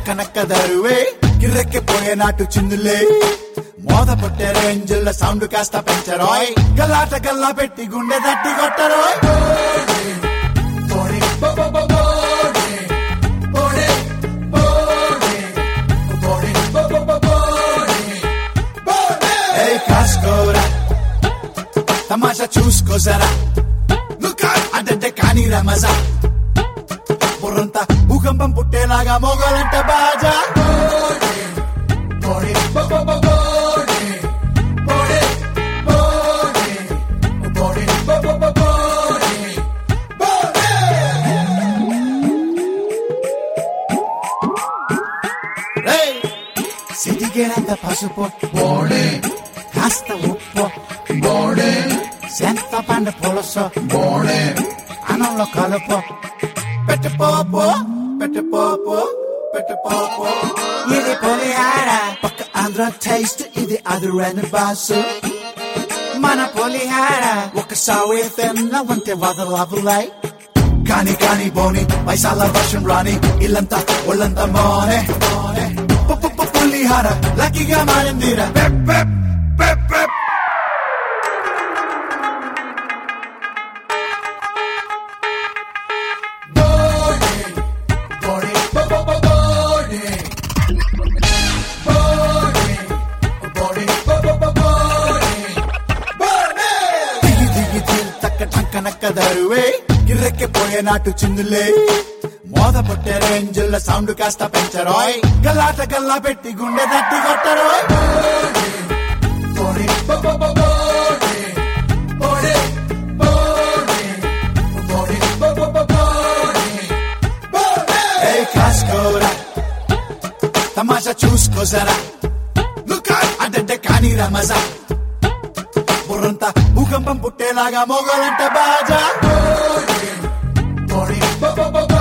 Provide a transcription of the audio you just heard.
టంకనక్క దరువే కిర్రెక్కిపోయే నాటు చిందులే మోద పుట్టే రేంజుల సౌండ్ కాస్త పెంచరోయ్ గల్లాట గల్లా పెట్టి గుండె దట్టి కొట్టరోయ్ ఏయ్ కాసుకోరా తమాషా చూసుకో జరా అంటే కానీ రమజా బుర్రంతా భూకంపం పుట్టేలాగా మోగలంట బాజా రేయ్! సిటికేనంత పసుపు బోడే కాస్త ఉప్పు బోడే సెంత పండు పులుసు బోడే అన్నంలో కలుపు పెట్టు పోపు పెట్టు పోపు పెట్టు పోపు ఇది పులిహార పక్క ఆంధ్ర టేస్ట్ ఇది అదురైన బాసు మన పులిహార ఒకసారి తిన్న వంటే వదలవులై కాని కాని బోని పైసాల వర్షం రాని ఇల్లంతా ఒళ్ళంతా మోనే మోనే పు- పు- పు- పులిహార లక్కీగా మారిందిరా పెప్ పెప్ పెప్ పెప్ దిగి దిగి దిల్ తక్క టంకనక్క దరువే కిర్రెక్కిపోయే నాటు చిందులే మోద పుట్టే రేంజుల సౌండ్ కాస్త పెంచరోయ్ గల్లాట గల్లా పెట్టి గుండె దట్టి కొట్టరోయ్ ఏయ్ కాసుకోరా తమాషా చూసుకో జరా అంటే కానీ రమజా బుర్రంతా భూకంపం పుట్టేలాగా మోగలంట బాజా